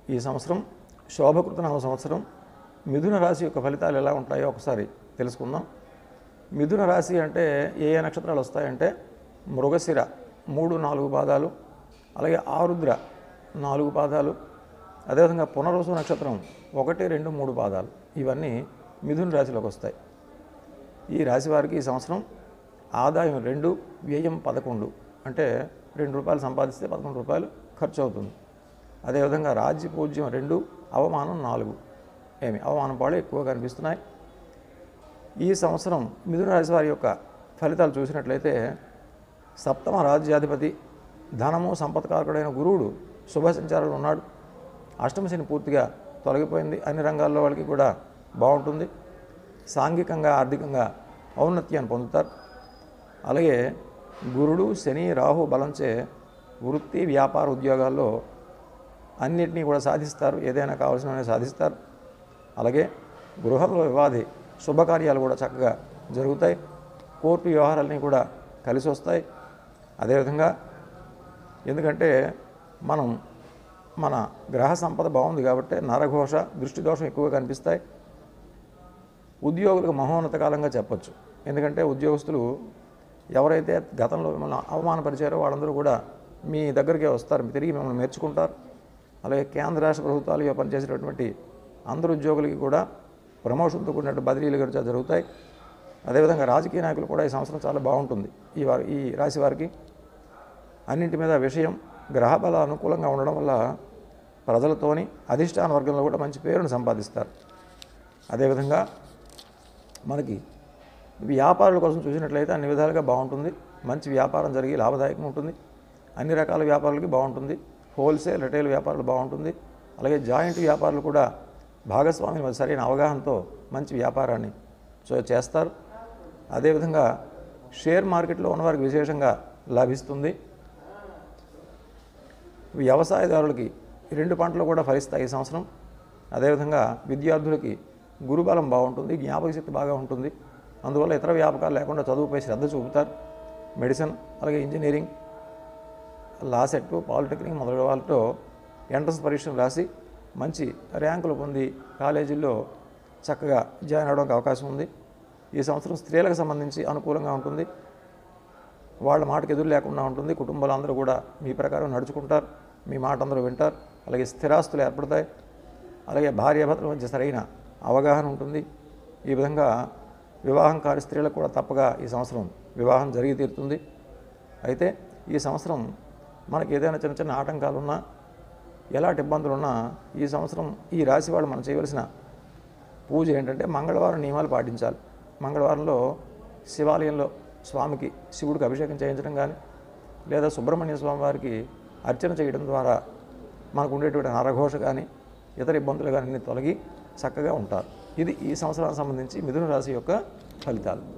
ఈ సంవత్సరం శోభకృత నామ సంవత్సరం మిథున రాశి యొక్క ఫలితాలు ఎలా ఉంటాయో ఒకసారి తెలుసుకుందాం మిథున రాశి అంటే ఏ ఏ నక్షత్రాలు వస్తాయంటే మృగశిర మూడు నాలుగు పాదాలు అలాగే ఆరుద్ర నాలుగు పాదాలు అదేవిధంగా పునర్వసు నక్షత్రం ఒకటి రెండు మూడు పాదాలు ఇవన్నీ మిథున రాశిలోకి వస్తాయి ఈ రాశి వారికి ఈ సంవత్సరం ఆదాయం రెండు వ్యయం పదకొండు అంటే రెండు రూపాయలు సంపాదిస్తే పదకొండు రూపాయలు ఖర్చు అవుతుంది అదేవిధంగా రాజ్య పూజ్యం రెండు అవమానం నాలుగు ఏమి అవమానం పాలు ఎక్కువ కనిపిస్తున్నాయి ఈ సంవత్సరం మిథున రాశి వారి యొక్క ఫలితాలు చూసినట్లయితే సప్తమ రాజ్యాధిపతి ధనము సంపత్కారకుడైన గురువుడు శుభ సంచారంలో ఉన్నాడు అష్టమ శని పూర్తిగా తొలగిపోయింది అన్ని రంగాల్లో వాళ్ళకి కూడా బాగుంటుంది సాంఘికంగా ఆర్థికంగా ఔన్నత్యాన్ని పొందుతారు అలాగే గురుడు శని రాహు బలంచే వృత్తి వ్యాపార ఉద్యోగాల్లో అన్నిటినీ కూడా సాధిస్తారు ఏదైనా కావాల్సినవి సాధిస్తారు అలాగే గృహంలో వివాది శుభకార్యాలు కూడా చక్కగా జరుగుతాయి కోర్టు వ్యవహారాలన్నీ కూడా కలిసి వస్తాయి అదేవిధంగా ఎందుకంటే మనం మన గ్రహ సంపద బాగుంది కాబట్టి నరఘోష దృష్టి దోషం ఎక్కువగా కనిపిస్తాయి ఉద్యోగులకు మహోన్నత కాలంగా చెప్పొచ్చు ఎందుకంటే ఉద్యోగస్తులు ఎవరైతే గతంలో మిమ్మల్ని అవమానపరిచారో వాళ్ళందరూ కూడా మీ దగ్గరికే వస్తారు మీ తిరిగి మిమ్మల్ని మెచ్చుకుంటారు అలాగే కేంద్ర రాష్ట్ర ప్రభుత్వాలుగా పనిచేసేటటువంటి అందరు ఉద్యోగులకి కూడా ప్రమోషన్తో కూడినట్టు బదిలీలు కూడా జరుగుతాయి అదేవిధంగా రాజకీయ నాయకులు కూడా ఈ సంవత్సరం చాలా బాగుంటుంది ఈ వారి ఈ రాశి వారికి అన్నింటి మీద విషయం గ్రహబల అనుకూలంగా ఉండడం వల్ల ప్రజలతోని అధిష్టాన వర్గంలో కూడా మంచి పేరును సంపాదిస్తారు అదేవిధంగా మనకి వ్యాపారుల కోసం చూసినట్లయితే అన్ని విధాలుగా బాగుంటుంది మంచి వ్యాపారం జరిగి లాభదాయకం ఉంటుంది అన్ని రకాల వ్యాపారులకి బాగుంటుంది హోల్సేల్ రిటైల్ వ్యాపారాలు బాగుంటుంది అలాగే జాయింట్ వ్యాపారులు కూడా భాగస్వామి మీద సరైన అవగాహనతో మంచి వ్యాపారాన్ని చే- చేస్తారు అదేవిధంగా షేర్ మార్కెట్లో ఉన్నవారికి విశేషంగా లాభిస్తుంది వ్యవసాయదారులకి ఈ రెండు పంటలు కూడా ఫలిస్తాయి ఈ సంవత్సరం అదేవిధంగా విద్యార్థులకి గురుబలం బాగుంటుంది జ్ఞాపక శక్తి బాగా ఉంటుంది అందువల్ల ఇతర వ్యాపకాలు లేకుండా చదువుపై శ్రద్ధ చూపుతారు మెడిసిన్ అలాగే ఇంజనీరింగ్ లా సెట్ పాలిటెక్నిక్ మొదలగు వాళ్ళతో ఎంట్రన్స్ పరీక్షలు రాసి మంచి ర్యాంకులు పొంది కాలేజీల్లో చక్కగా జాయిన్ అవడానికి అవకాశం ఉంది ఈ సంవత్సరం స్త్రీలకు సంబంధించి అనుకూలంగా ఉంటుంది వాళ్ళ మాటకు ఎదురు లేకుండా ఉంటుంది కుటుంబాలు అందరూ కూడా మీ ప్రకారం నడుచుకుంటారు మీ మాట అందరూ వింటారు అలాగే స్థిరాస్తులు ఏర్పడతాయి అలాగే భార్యాభర్తల మధ్య సరైన అవగాహన ఉంటుంది ఈ విధంగా వివాహం కాని స్త్రీలకు కూడా తప్పగా ఈ సంవత్సరం వివాహం జరిగి తీరుతుంది అయితే ఈ సంవత్సరం మనకి ఏదైనా చిన్న చిన్న ఆటంకాలు ఉన్నా ఎలాంటి ఇబ్బందులు ఉన్నా ఈ సంవత్సరం ఈ రాశి వాళ్ళు మనం చేయవలసిన పూజ ఏంటంటే మంగళవారం నియమాలు పాటించాలి మంగళవారంలో శివాలయంలో స్వామికి శివుడికి అభిషేకం చేయించడం కానీ లేదా సుబ్రహ్మణ్య స్వామి వారికి అర్చన చేయడం ద్వారా మనకు ఉండేటువంటి నరఘోష కానీ ఇతర ఇబ్బందులు కానీ అన్ని తొలగి చక్కగా ఉంటారు ఇది ఈ సంవత్సరానికి సంబంధించి మిథున రాశి యొక్క ఫలితాలు